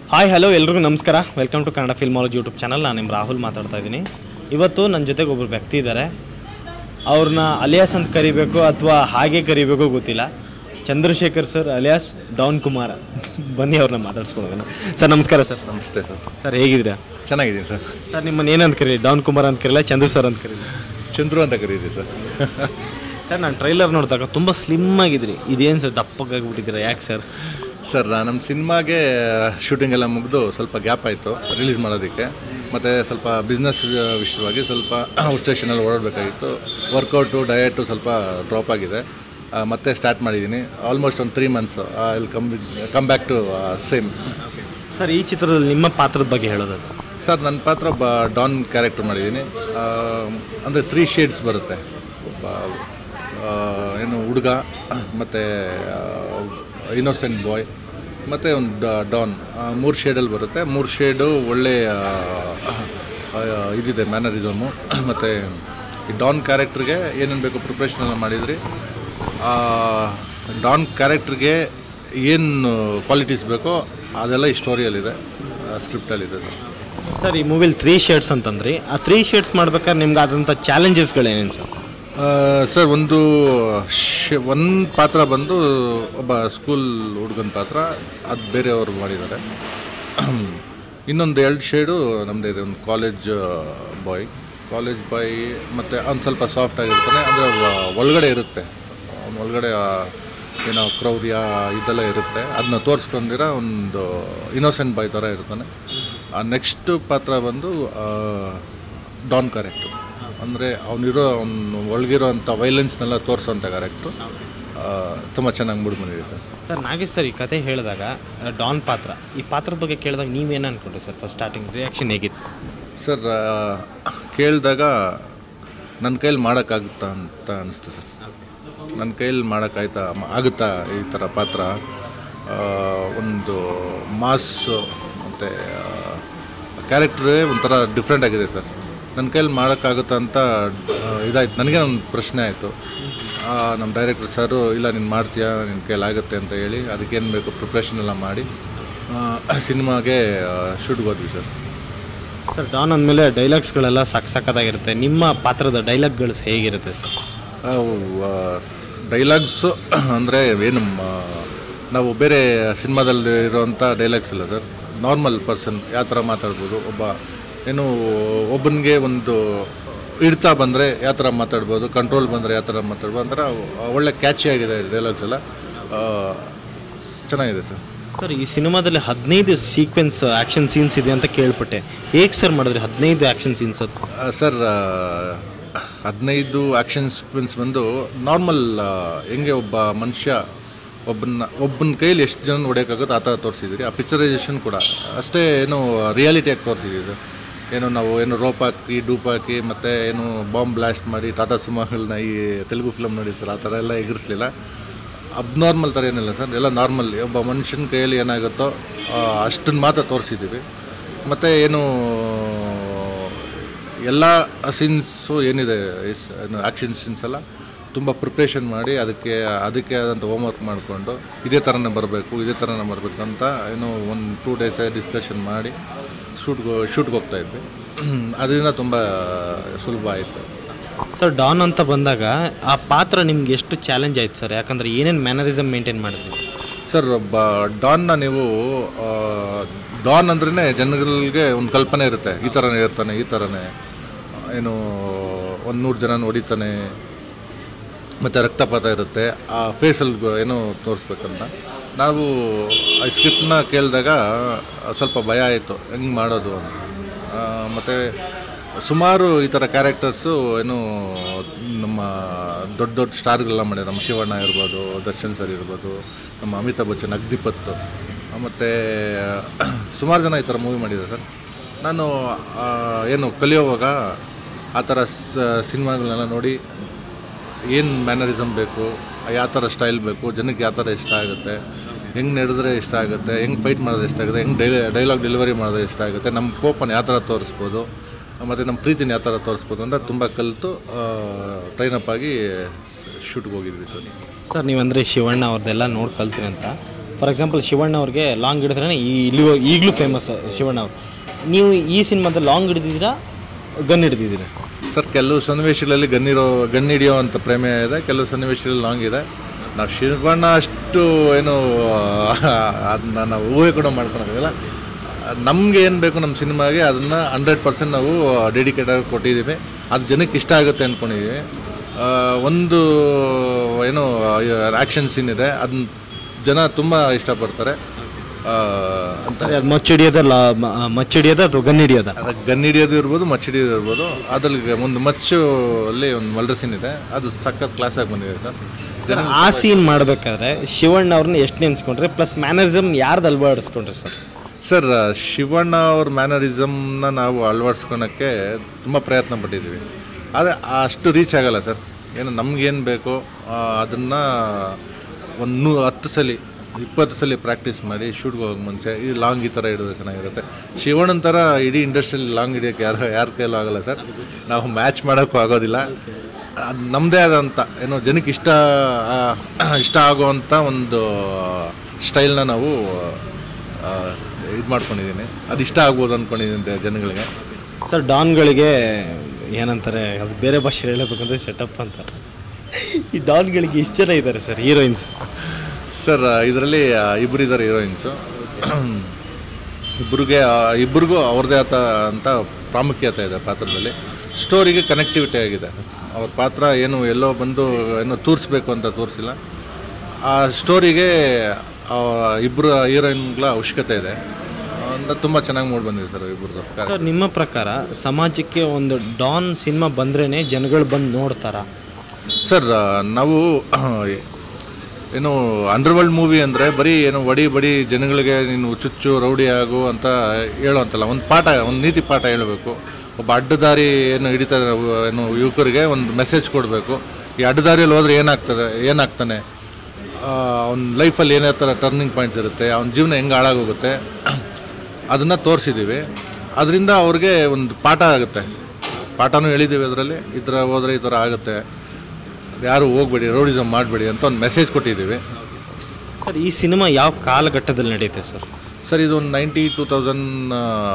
hi hello ಎಲ್ರಿಗೂ ನಮಸ್ಕಾರ welcome to Kannada filmology YouTube channel ನಾನು ನಿಮ್ಮ ರಾಹುಲ್ ಮಾತಾಡ್ತಾ ಇದ್ದೀನಿ ಇವತ್ತು ನನ್ನ ಜೊತೆಗೆ ಒಬ್ಬರು ವ್ಯಕ್ತಿ ಇದ್ದಾರೆ ಅವ್ರನ್ನ ಅಲಿಯಾಸ್ ಅಂತ ಕರಿಬೇಕು ಅಥವಾ ಹಾಗೆ ಕರಿಬೇಕು ಗೊತ್ತಿಲ್ಲ Chandrashekhar sir alias don Kumara ಬನ್ನಿ ಅವ್ರನ್ನ ಮಾತಾಡ್ಸ್ಕೊಳ್ಳೋಣ ಸರ್ ನಮಸ್ಕಾರ ಸರ್ ನಮಸ್ತೆ ಸರ್ ಸರ್ ಹೇಗಿದ್ದೀರಾ ಚೆನ್ನಾಗಿದ್ದೀನಿ ಸರ್ ಸರ್ ನಿಮ್ಮನ್ನು ಏನಂತ ಕರೀಲಿ ಡಾನ್ ಕುಮಾರ್ ಅಂತ ಕರೀಲ್ಲ ಚಂದ್ರು ಸರ್ ಅಂತ ಕರೀಲಿ ಚಂದ್ರು ಅಂತ ಕರೀರಿ ಸರ್ ಸರ್ ನಾನು ಟ್ರೈಲರ್ ನೋಡಿದಾಗ ತುಂಬ ಸ್ಲಿಮ್ ಆಗಿದ್ರಿ ಇದೇನು ಸರ್ ದಪ್ಪಗಾಗ್ಬಿಟ್ಟಿದ್ದೀರಾ ಯಾಕೆ ಸರ್ ಸರ್ ನಮ್ಮ ಸಿನಿಮಾಗೆ ಶೂಟಿಂಗ್ ಎಲ್ಲ ಮುಗಿದು ಸ್ವಲ್ಪ ಗ್ಯಾಪ್ ಆಯಿತು ರಿಲೀಸ್ ಮಾಡೋದಕ್ಕೆ ಮತ್ತು ಸ್ವಲ್ಪ ಬಿಸ್ನೆಸ್ ವಿಷಯವಾಗಿ ಸ್ವಲ್ಪ ಔಟ್ ಸ್ಟೇಷನಲ್ಲಿ ಓಡಾಡಬೇಕಾಗಿತ್ತು ವರ್ಕೌಟು ಡಯಟು ಸ್ವಲ್ಪ ಡ್ರಾಪ್ ಆಗಿದೆ ಆ, ಮತ್ತೆ ಸ್ಟಾರ್ಟ್ ಮಾಡಿದ್ದೀನಿ ಆಲ್ಮೋಸ್ಟ್ ಒಂದು three months I come come back to same sir ಈ ಚಿತ್ರದಲ್ಲಿ ನಿಮ್ಮ ಪಾತ್ರದ ಬಗ್ಗೆ ಹೇಳೋದು ಸರ್ ನನ್ನ ಪಾತ್ರ ಒಬ್ಬ ಡಾನ್ ಕ್ಯಾರೆಕ್ಟರ್ ಮಾಡಿದ್ದೀನಿ ಅಂದರೆ ತ್ರೀ ಶೇಡ್ಸ್ ಬರುತ್ತೆ ಒಬ್ಬ ಆ, ಏನು ಹುಡುಗ ಮತ್ತು ಇನ್ನೋಸೆಂಟ್ ಬಾಯ್ ಮತ್ತು ಒಂದು ಡಾನ್ ಮೂರು ಶೇಡಲ್ಲಿ ಬರುತ್ತೆ ಮೂರು ಶೇಡು ಒಳ್ಳೆ ಆ, ಆ, ಇದಿದೆ ಮ್ಯಾನರಿಸಮು ಮತ್ತು ಈ ಡಾನ್ ಕ್ಯಾರೆಕ್ಟ್ರಿಗೆ ಏನೇನು ಬೇಕು ಪ್ರಿಪ್ರೇಷನ್ ಎಲ್ಲ ಮಾಡಿದ್ರಿ ಆ, ಡಾನ್ ಕ್ಯಾರೆಕ್ಟ್ರಿಗೆ ಏನು ಕ್ವಾಲಿಟೀಸ್ ಬೇಕೋ ಅದೆಲ್ಲ ಈ ಸ್ಟೋರಿಯಲ್ಲಿದೆ ಸ್ಕ್ರಿಪ್ಟಲ್ಲಿದೆ ಸರ್ ಸರ್ ಈ ಮೂವಿಲಿ ತ್ರೀ ಶೇಡ್ಸ್ ಅಂತಂದ್ರಿ ಆ ತ್ರೀ ಶೇಡ್ಸ್ ಮಾಡ್ಬೇಕಾದ್ರೆ ನಿಮ್ಗೆ ಆದಂಥ ಚಾಲೆಂಜಸ್ಗಳೇನೇನು ಸರ್ ಆ, ಸರ್ ಒಂದು ಶ ಒಂದು ಪಾತ್ರ ಬಂದು ಒಬ್ಬ ಸ್ಕೂಲ್ ಹುಡುಗನ ಪಾತ್ರ ಅದು ಬೇರೆಯವರು ಮಾಡಿದ್ದಾರೆ ಇನ್ನೊಂದು ಎರಡು ಶೇಡು ನಮ್ಮದೇ ಇದೆ ಒಂದು ಕಾಲೇಜ್ ಬಾಯ್ ಕಾಲೇಜ್ ಬಾಯ್ ಮತ್ತು ಅವ್ನು ಸ್ವಲ್ಪ ಸಾಫ್ಟ್ ಆಗಿರ್ತಾನೆ ಅಂದರೆ ಒಳಗಡೆ ಇರುತ್ತೆ ಅವ್ನ ಒಳಗಡೆ ಆ ಏನೋ ಕ್ರೌರ್ಯ ಇದೆಲ್ಲ ಇರುತ್ತೆ ಅದನ್ನ ತೋರಿಸ್ಕೊಂಡಿರೋ ಒಂದು ಇನ್ನೋಸೆಂಟ್ ಬಾಯ್ ಥರ ಇರ್ತಾನೆ ಆ ನೆಕ್ಸ್ಟ್ ಪಾತ್ರ ಬಂದು ಆ, ಡಾನ್ ಕ್ಯಾರೆಕ್ಟರ್ ಅಂದರೆ ಅವನಿರೋ ಅವ್ನು ಒಳಗಿರೋ ಅಂಥ ವೈಲೆನ್ಸ್ನೆಲ್ಲ ತೋರಿಸೋಂಥ ಕ್ಯಾರೆಕ್ಟ್ರು ತುಂಬ ಚೆನ್ನಾಗಿ ಮೂಡಿ ಬಂದಿದೆ ಸರ್ ಸರ್ ನಾಗೇಶ್ ಸರ್ ಈ ಕತೆ ಹೇಳಿದಾಗ ಆ, ಡಾನ್ ಪಾತ್ರ ಈ ಪಾತ್ರದ ಬಗ್ಗೆ ಕೇಳಿದಾಗ ನೀವೇನು ಅನ್ಕೊಂಡ್ರಿ ಸರ್ ಫಸ್ಟ್ ಸ್ಟಾರ್ಟಿಂಗ್ ರಿಯಾಕ್ಷನ್ ಹೇಗಿತ್ತು ಸರ್ ಕೇಳಿದಾಗ ನನ್ನ ಕೈಲಿ ಮಾಡೋಕ್ಕಾಗುತ್ತಾ ಅಂತ ಅನಿಸ್ತು ಸರ್ ನನ್ನ ಕೈಲಿ ಮಾಡೋಕ್ಕಾಯ್ತಾ ಮ- ಆಗುತ್ತಾ ಈ ಥರ ಪಾತ್ರ ಆ, ಒಂದು ಮಾಸ್ ಮತ್ತು ಕ್ಯಾರೆಕ್ಟ್ರೇ ಒಂಥರ ಡಿಫ್ರೆಂಟ್ ಆಗಿದೆ ಸರ್ ನನ್ನ ಕೈಲಿ ಮಾಡೋಕ್ಕಾಗುತ್ತಾ ಅಂತ ಆ, ಇದಾಯ್ತು ನನಗೆ ಒಂದು ಪ್ರಶ್ನೆ ಆಯಿತು ನಮ್ಮ ಡೈರೆಕ್ಟರ್ ಸರು ಇಲ್ಲ ನೀನು ಮಾಡ್ತೀಯಾ ನಿನ್ನ ಕೈಲಿ ಆಗುತ್ತೆ ಅಂತ ಹೇಳಿ ಅದಕ್ಕೇನು ಬೇಕು ಪ್ರಿಪ್ರೇಷನ್ ಎಲ್ಲ ಮಾಡಿ ಸಿನಿಮಾಗೆ ಶೂಟ್ಗೆ ಹೋದ್ವಿ ಸರ್ ಸರ್ ಡಾನ್ ಅಂದಮೇಲೆ ಡೈಲಾಗ್ಸ್ಗಳೆಲ್ಲ ಸಾಕ್ ಸಾಕದಾಗಿರುತ್ತೆ ನಿಮ್ಮ ಪಾತ್ರದ ಡೈಲಾಗ್ಗಳು ಹೇಗಿರುತ್ತೆ ಸರ್ ಡೈಲಾಗ್ಸು ಅಂದರೆ ಏನು ಮ- ನಾವು ಬೇರೆ ಸಿನಿಮಾದಲ್ಲಿ ಇರೋವಂಥ ಡೈಲಾಗ್ಸ್ ಇಲ್ಲ ಸರ್ ನಾರ್ಮಲ್ ಪರ್ಸನ್ ಯಾವ ಥರ ಮಾತಾಡ್ಬೋದು ಒಬ್ಬ ಏನು ಒಬ್ಬನಿಗೆ ಒಂದು ಇಡ್ತಾ ಬಂದರೆ ಯಾವ ಥರ ಮಾತಾಡ್ಬೋದು ಕಂಟ್ರೋಲ್ ಬಂದರೆ ಯಾವ ಥರ ಮಾತಾಡ್ಬೋದು ಒಂಥರ ಒಳ್ಳೆ ಕ್ಯಾಚಿ ಆಗಿದೆ ಡೈಲಾಗ್ಸ್ ಎಲ್ಲ ಆ, ಚೆನ್ನಾಗಿದೆ ಸರ್ ಸರ್ ಈ ಸಿನಿಮಾದಲ್ಲಿ ಹದಿನೈದು ಸೀಕ್ವೆನ್ಸ್ ಆ್ಯಕ್ಷನ್ ಸೀನ್ಸ್ ಇದೆ ಅಂತ ಕೇಳ್ಪಟ್ಟೆ ಹೇಗೆ ಸರ್ ಮಾಡಿದ್ರಿ ಹದಿನೈದು ಆ್ಯಕ್ಷನ್ ಸೀನ್ಸ್ ಅದು ಆ, ಸರ್ ಆ, ಹದಿನೈದು ಆ್ಯಕ್ಷನ್ ಸೀಕ್ವೆನ್ಸ್ ಬಂದು ನಾರ್ಮಲ್ ಹೆಂಗೆ ಒಬ್ಬ ಮನುಷ್ಯ ಒಬ್ಬನ ಒಬ್ಬನ ಕೈಲಿ ಎಷ್ಟು ಜನ ಹೊಡೆಯೋಕ್ಕಾಗುತ್ತೆ ಆ ಥರ ತೋರಿಸಿದ್ರಿ ಆ ಪಿಕ್ಚರೈಸೇಷನ್ ಕೂಡ ಅಷ್ಟೇ ಏನು ರಿಯಾಲಿಟಿಯಾಗಿ ತೋರಿಸಿದ್ದೀವಿ ಏನು ನಾವು ಏನು ರೋಪ್ ಹಾಕಿ ಡೂಪ್ ಹಾಕಿ ಮತ್ತು ಏನು ಬಾಂಬ್ ಬ್ಲಾಸ್ಟ್ ಮಾಡಿ ಟಾಟಾ ಸುಮಾಗಳನ್ನ ಈ ತೆಲುಗು ಫಿಲಮ್ ನೋಡಿರ್ತಾರೆ ಆ ಥರ ಎಲ್ಲ ಎಗರಿಸಲಿಲ್ಲ ಅಬ್ನಾರ್ಮಲ್ ಥರ ಏನಿಲ್ಲ ಸರ್ ಎಲ್ಲ ನಾರ್ಮಲ್ ಒಬ್ಬ ಮನುಷ್ಯನ ಕೈಯಲ್ಲಿ ಏನಾಗುತ್ತೋ ಅಷ್ಟನ್ನು ಮಾತ್ರ ತೋರಿಸಿದ್ದೀವಿ ಮತ್ತು ಏನು ಎಲ್ಲ ಸೀನ್ಸು ಏನಿದೆ ಇಸ್- ಏನು ಆ್ಯಕ್ಷನ್ ಸೀನ್ಸ್ ಎಲ್ಲ ತುಂಬ ಪ್ರಿಪ್ರೇಷನ್ ಮಾಡಿ ಅದಕ್ಕೆ ಅದಕ್ಕೆ ಆದಂಥ ಹೋಮ್ವರ್ಕ್ ಮಾಡಿಕೊಂಡು ಇದೇ ಥರನೇ ಬರಬೇಕು ಇದೇ ಥರನೇ ಬರಬೇಕು ಅಂತ ಏನು ಒಂದು ಟೂ ಡೇಸ್ ಡಿಸ್ಕಷನ್ ಮಾಡಿ ಶೂಟ್ಗೆ ಶೂಟ್ಗೆ ಹೋಗ್ತಾ ಇದ್ವಿ ಅದರಿಂದ ತುಂಬ ಸುಲಭ ಆಯಿತು ಸರ್ ಡಾನ್ ಅಂತ ಬಂದಾಗ ಆ ಪಾತ್ರ ನಿಮ್ಗೆ ಎಷ್ಟು ಚಾಲೆಂಜ್ ಆಯ್ತು ಸರ್ ಯಾಕಂದ್ರೆ ಏನೇನು ಮ್ಯಾನರಿಸಮ್ ಮೇಂಟೈನ್ ಮಾಡಿದ್ರಿ ಸರ್ ಒಬ್ಬ ಡಾನ್ನ ನೀವು ಆ, ಡಾನ್ ಅಂದ್ರೇ ಜನಗಳಿಗೆ ಒಂದು ಕಲ್ಪನೆ ಇರುತ್ತೆ ಈ ಥರನೇ ಇರ್ತಾನೆ ಈ ಥರನೇ ಏನು ಒಂದು ನೂರು ಜನ ಹೊಡಿತಾನೆ ಮತ್ತು ರಕ್ತಪಾತ ಇರುತ್ತೆ ಆ ಫೇಸಲ್ಲಿ ಏನೋ ತೋರಿಸ್ಬೇಕಂತ ನಾವು ಆ ಸ್ಕ್ರಿಪ್ಟ್ನ ಕೇಳಿದಾಗ ಸ್ವಲ್ಪ ಭಯ ಆಯಿತು ಹೆಂಗೆ ಮಾಡೋದು ಅಂತ ಮತ್ತು ಸುಮಾರು ಈ ಥರ ಕ್ಯಾರೆಕ್ಟರ್ಸು ಏನು ನಮ್ಮ ದೊಡ್ಡ ದೊಡ್ಡ ಸ್ಟಾರ್ಗಳೆಲ್ಲ ಮಾಡಿದ್ದಾರೆ ನಮ್ಮ ಶಿವಣ್ಣ ಇರ್ಬೋದು ದರ್ಶನ್ ಸರ್ ಇರ್ಬೋದು ನಮ್ಮ ಅಮಿತಾಬ್ ಬಚ್ಚನ್ ಅಗ್ನಿಪತ್ ಮತ್ತು ಸುಮಾರು ಜನ ಈ ಥರ ಮೂವಿ ಮಾಡಿದ್ದಾರೆ ಸರ್ ನಾನು ಆ, ಏನು ಕಲಿಯೋವಾಗ ಆ ಥರ ಸಿನಿಮಾಗಳನ್ನೆಲ್ಲ ನೋಡಿ ಏನು ಮ್ಯಾನರಿಸಮ್ ಬೇಕು ಯಾವ ಥರ ಸ್ಟೈಲ್ ಬೇಕು ಜನಕ್ಕೆ ಯಾವ ಥರ ಇಷ್ಟ ಆಗುತ್ತೆ ಹೆಂಗೆ ನಡೆದ್ರೆ ಇಷ್ಟ ಆಗುತ್ತೆ ಹೆಂಗೆ ಫೈಟ್ ಮಾಡಿದ್ರೆ ಇಷ್ಟ ಆಗುತ್ತೆ ಹೆಂಗೆ ಡೈ ಡೈಲಾಗ್ ಡೆಲಿವರಿ ಮಾಡಿದ್ರೆ ಇಷ್ಟ ಆಗುತ್ತೆ ನಮ್ಮ ಕೋಪನ ಯಾವ ಥರ ತೋರಿಸ್ಬೋದು ಮತ್ತು ನಮ್ಮ ಪ್ರೀತಿನ ಯಾವ ಥರ ತೋರಿಸ್ಬೋದು ಅಂತ ತುಂಬ ಕಲಿತು ಟ್ರೈನಪ್ ಆಗಿ ಶೂಟ್ಗೆ ಹೋಗಿದ್ವಿ ಸರ್ ಸರ್ ನೀವಂದರೆ ಶಿವಣ್ಣ ಅವ್ರದ್ದೆಲ್ಲ ನೋಡಿ ಕಲ್ತ್ರಿ ಅಂತ ಫಾರ್ ಎಕ್ಸಾಂಪಲ್ ಶಿವಣ್ಣ ಅವ್ರಿಗೆ ಲಾಂಗ್ ಹಿಡಿದ್ರೆ ಈ ಇಲ್ಲಿ ಈಗಲೂ ಫೇಮಸ್ ಶಿವಣ್ಣ ಅವರು ನೀವು ಈ ಸಿನಿಮಾದಲ್ಲಿ ಲಾಂಗ್ ಹಿಡಿದಿದ್ದೀರಾ ಗನ್ ಹಿಡಿದಿದ್ದೀರಾ ಸರ್ ಕೆಲವು ಸನ್ನಿವೇಶಗಳಲ್ಲಿ ಗಣ್ಣಿರೋ ಗನ್ ಹಿಡಿಯೋ ಅಂತ ಪ್ರೇಮ ಇದೆ ಕೆಲವು ಸನ್ನಿವೇಶಗಳಲ್ಲಿ ಲಾಂಗ್ ಇದೆ ನಾವು ಶಿವಣ್ಣ ಅಷ್ಟು ಏನು ಅದನ್ನ ನಾವು ಊಹೆ ಕೂಡ ಮಾಡ್ಕೊಳಕ್ಕಾಗಲ್ಲ ನಮಗೆ ಏನು ಬೇಕು ನಮ್ಮ ಸಿನಿಮಾಗೆ ಅದನ್ನು ಹಂಡ್ರೆಡ್ ಪರ್ಸೆಂಟ್ ನಾವು ಡೆಡಿಕೇಟ್ ಆಗಿ ಕೊಟ್ಟಿದ್ದೀವಿ ಅದು ಜನಕ್ಕೆ ಇಷ್ಟ ಆಗುತ್ತೆ ಅಂದ್ಕೊಂಡಿದ್ದೀವಿ ಆ, ಒಂದು ಏನು ಆ್ಯಕ್ಷನ್ ಸೀನ್ ಇದೆ ಅದನ್ನ ಜನ ತುಂಬ ಇಷ್ಟಪಡ್ತಾರೆ ಆ, ಅಂತ ಅದು ಮಚ್ಚಿಡಿಯೋದ ಲಾ ಮಚ್ಚಿಡಿಯೋದ ಅಥವಾ ಗನ್ ಹಿಡಿಯೋದ ಅದಕ್ಕೆ ಗನ್ ಹಿಡಿಯೋದು ಇರ್ಬೋದು ಮಚ್ಚ ಹಿಡಿಯೋದು ಇರ್ಬೋದು ಅದ್ರಲ್ಲಿ ಒಂದು ಮಚ್ಚು ಅಲ್ಲಿ ಒಂದು ಮಲ್ಡರ್ ಸೀನ್ ಇದೆ ಅದು ಸಖತ್ ಕ್ಲಾಸಾಗಿ ಬಂದಿದೆ ಸರ್ ಜನ ಆ ಸೀನ್ ಮಾಡಬೇಕಾದ್ರೆ ಶಿವಣ್ಣ ಅವ್ರನ್ನ ಎಷ್ಟು ನೆನೆಸ್ಕೊಂಡ್ರೆ ಪ್ಲಸ್ ಮ್ಯಾನರಿಸಮ್ ಯಾರ್ದು ಅಳವಡಿಸ್ಕೊಂಡ್ರಿ ಸರ್ ಸರ್ ಶಿವಣ್ಣ ಅವ್ರ ಮ್ಯಾನರಿಸಮ್ನ ನಾವು ಅಳವಡಿಸ್ಕೊಳಕ್ಕೆ ತುಂಬ ಪ್ರಯತ್ನ ಪಟ್ಟಿದ್ದೀವಿ ಆದರೆ ಅಷ್ಟು ರೀಚ್ ಆಗಲ್ಲ ಸರ್ ಏನು ನಮಗೇನು ಬೇಕೋ ಅದನ್ನು ಒಂದು ನೂ ಹತ್ತು ಸಲ ಇಪ್ಪತ್ತು ಸಲ ಪ್ರಾಕ್ಟೀಸ್ ಮಾಡಿ ಶೂಟ್ಗೆ ಹೋಗೋಕೆ ಮುಂಚೆ ಈ ಲಾಂಗ್ ಈ ಥರ ಹಿಡಿದ್ರೆ ಚೆನ್ನಾಗಿರುತ್ತೆ ಶಿವಣ್ಣನ ಥರ ಇಡೀ ಇಂಡಸ್ಟ್ರಿಯಲ್ಲಿ ಲಾಂಗ್ ಹಿಡಿಯೋಕ್ಕೆ ಯಾರು ಯಾರ ಕೈಲೂ ಆಗಲ್ಲ ಸರ್ ನಾವು ಮ್ಯಾಚ್ ಮಾಡೋಕ್ಕೂ ಆಗೋದಿಲ್ಲ ಅದು ನಮ್ಮದೇ ಆದಂಥ ಏನೋ ಜನಕ್ಕೆ ಇಷ್ಟ ಆ, ಇಷ್ಟ ಆಗುವಂಥ ಒಂದು ಸ್ಟೈಲ್ನ ನಾವು ಇದು ಮಾಡ್ಕೊಂಡಿದ್ದೀನಿ ಅದು ಇಷ್ಟ ಆಗ್ಬೋದು ಅಂದ್ಕೊಂಡಿದ್ದೀನಿ ಜನಗಳಿಗೆ ಸರ್ ಡಾನ್ಗಳಿಗೆ ಏನಂತಾರೆ ಅದು ಬೇರೆ ಭಾಷೆ ಹೇಳಬೇಕಂದ್ರೆ ಸೆಟಪ್ ಅಂತ ಈ ಡಾನ್ಗಳಿಗೆ ಎಷ್ಟು ಜನ ಇದ್ದಾರೆ ಸರ್ ಹೀರೋಯಿನ್ಸ್ ಸರ್ ಇದರಲ್ಲಿ ಇಬ್ಬರು ಇದ್ದಾರೆ ಹೀರೋಯಿನ್ಸು ಇಬ್ಬರಿಗೆ ಇಬ್ಬರಿಗೂ ಅವ್ರದ್ದೇ ಆದ ಅಂತ ಪ್ರಾಮುಖ್ಯತೆ ಇದೆ ಪಾತ್ರದಲ್ಲಿ ಸ್ಟೋರಿಗೆ ಕನೆಕ್ಟಿವಿಟಿ ಆಗಿದೆ ಅವ್ರ ಪಾತ್ರ ಏನು ಎಲ್ಲೋ ಬಂದು ಏನೋ ತೋರಿಸ್ಬೇಕು ಅಂತ ತೋರಿಸಿಲ್ಲ ಆ ಸ್ಟೋರಿಗೆ ಇಬ್ಬರು ಹೀರೋಯಿನ್ಗಳ ಅವಶ್ಯಕತೆ ಇದೆ ಅಂತ ತುಂಬ ಚೆನ್ನಾಗಿ ಮೂಡಿ ಬಂದಿದೆ ಸರ್ ಇಬ್ಬರದು ಸರ್ ನಿಮ್ಮ ಪ್ರಕಾರ ಸಮಾಜಕ್ಕೆ ಒಂದು ಡಾನ್ ಸಿನಿಮಾ ಬಂದ್ರೇ ಜನಗಳು ಬಂದು ನೋಡ್ತಾರಾ ಸರ್ ನಾವು ಏನು ಅಂಡರ್ವರ್ಲ್ಡ್ ಮೂವಿ ಅಂದರೆ ಬರೀ ಏನು ವಡಿ ಬಡಿ ಜನಗಳಿಗೆ ನೀನು ಚುಚ್ಚು ರೌಡಿ ಆಗು ಅಂತ ಹೇಳುವಂತಲ್ಲ ಒಂದು ಪಾಠ ಒಂದು ನೀತಿ ಪಾಠ ಹೇಳಬೇಕು ಒಬ್ಬ ಅಡ್ಡದಾರಿ ಏನು ಹಿಡಿತಾರೆ ಏನು ಯುವಕರಿಗೆ ಒಂದು ಮೆಸೇಜ್ ಕೊಡಬೇಕು ಈ ಅಡ್ಡದಾರಿಯಲ್ಲಿ ಹೋದ್ರೆ ಏನಾಗ್ತದೆ ಏನಾಗ್ತಾನೆ ಅವ್ನ ಲೈಫಲ್ಲಿ ಏನೇ ಥರ ಟರ್ನಿಂಗ್ ಪಾಯಿಂಟ್ಸ್ ಇರುತ್ತೆ ಅವ್ನ ಜೀವನ ಹೆಂಗೆ ಹಾಳಾಗೋಗುತ್ತೆ ಅದನ್ನು ತೋರಿಸಿದ್ದೀವಿ ಅದರಿಂದ ಅವ್ರಿಗೆ ಒಂದು ಪಾಠ ಆಗುತ್ತೆ ಪಾಠನೂ ಹೇಳಿದ್ದೀವಿ ಅದರಲ್ಲಿ ಈ ಥರ ಹೋದರೆ ಈ ಥರ ಆಗುತ್ತೆ ಯಾರು ಹೋಗ್ಬೇಡಿ ರೌಡಿಸಮ್ ಮಾಡಬೇಡಿ ಅಂತ ಒಂದು ಮೆಸೇಜ್ ಕೊಟ್ಟಿದ್ದೀವಿ ಸರ್ ಈ ಸಿನಿಮಾ ಯಾವ ಕಾಲಘಟ್ಟದಲ್ಲಿ ನಡೆಯುತ್ತೆ ಸರ್ ಸರ್ ಇದು ಒಂದು ನೈಂಟಿ ಟೂ ತೌಸಂಡ್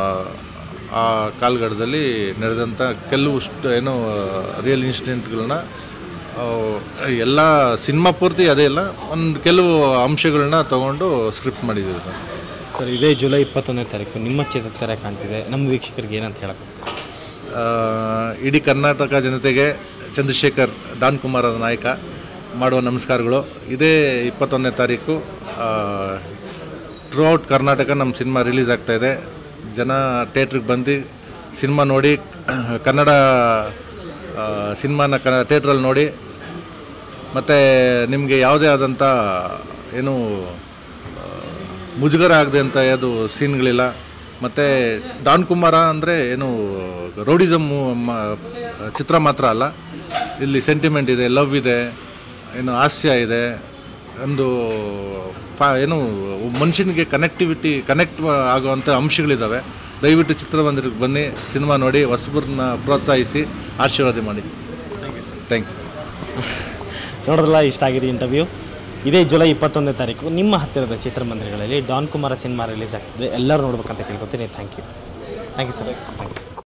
ಆ ಕಾಲಘಟ್ಟದಲ್ಲಿ ನಡೆದಂಥ ಕೆಲವು ಸ್ಟ್- ಏನು ರಿಯಲ್ ಇನ್ಸಿಡೆಂಟ್ಗಳನ್ನ ಎಲ್ಲ ಸಿನಿಮಾ ಪೂರ್ತಿ ಅದೇ ಇಲ್ಲ ಒಂದು ಕೆಲವು ಅಂಶಗಳನ್ನ ತಗೊಂಡು ಸ್ಕ್ರಿಪ್ಟ್ ಮಾಡಿದ್ದೀವಿ ಸರ್ ಸರ್ ಇದೇ ಜುಲೈ ಇಪ್ಪತ್ತೊಂದನೇ ತಾರೀಕು ನಿಮ್ಮ ಚಿತ್ರತರ ಕಾಣ್ತಿದೆ ನಮ್ಮ ವೀಕ್ಷಕರಿಗೆ ಏನಂತ ಹೇಳಕ್ಕೆ ಆ, ಇಡೀ ಕರ್ನಾಟಕ ಜನತೆಗೆ ಚಂದ್ರಶೇಖರ್ ಡಾನ್ ಕುಮಾರ್ ಅವರ ನಾಯಕ ಮಾಡುವ ನಮಸ್ಕಾರಗಳು ಇದೇ ಇಪ್ಪತ್ತೊಂದನೇ ತಾರೀಕು ಥ್ರೂ ಔಟ್ ಕರ್ನಾಟಕ ನಮ್ಮ ಸಿನಿಮಾ ರಿಲೀಸ್ ಆಗ್ತಾ ಇದೆ ಜನ ಥಿಯೇಟ್ರಿಗೆ ಬಂದು ಸಿನಿಮಾ ನೋಡಿ ಕನ್ನಡ ಆ, ಸಿನಿಮಾನ ಕ ಥಿಯೇಟ್ರಲ್ಲಿ ನೋಡಿ ಮತ್ತು ನಿಮಗೆ ಯಾವುದೇ ಆದಂಥ ಏನು ಆ, ಮುಜುಗರ ಆಗದೆ ಅಂತ ಯಾವುದು ಸೀನ್ಗಳಿಲ್ಲ ಮತ್ತು ಡಾನ್ ಕುಮಾರ ಅಂದರೆ ಏನು ರೌಡಿಸಮ್ ಚಿತ್ರ ಮಾತ್ರ ಅಲ್ಲ ಇಲ್ಲಿ ಸೆಂಟಿಮೆಂಟ್ ಇದೆ ಲವ್ ಇದೆ ಏನು ಹಾಸ್ಯ ಇದೆ ಒಂದು ಫಾ ಏನು ಮನುಷ್ಯನಿಗೆ ಕನೆಕ್ಟಿವಿಟಿ ಕನೆಕ್ಟ್ ಆಗುವಂಥ ಅಂಶಗಳಿದ್ದಾವೆ ದಯವಿಟ್ಟು ಚಿತ್ರಮಂದಿರಕ್ಕೆ ಬನ್ನಿ ಸಿನಿಮಾ ನೋಡಿ ಹೊಸಬ್ರನ್ನ ಪ್ರೋತ್ಸಾಹಿಸಿ ಆಶೀರ್ವಾದ ಮಾಡಿ ಥ್ಯಾಂಕ್ ಯು ನೋಡ್ರಲ್ಲ ಇಷ್ಟ ಆಗಿದೆ ಇಂಟರ್ವ್ಯೂ ಇದೇ ಜುಲೈ ಇಪ್ಪತ್ತೊಂದನೇ ತಾರೀಕು ನಿಮ್ಮ ಹತ್ತಿರದ ಚಿತ್ರಮಂದಿರಗಳಲ್ಲಿ ಡಾನ್ ಕುಮಾರ ಸಿನಿಮಾ ರಿಲೀಸ್ ಆಗ್ತಿದೆ ಎಲ್ಲರೂ ನೋಡ್ಬೇಕಂತ ಕೇಳ್ಕೊತೀನಿ thank you thank you sir thank you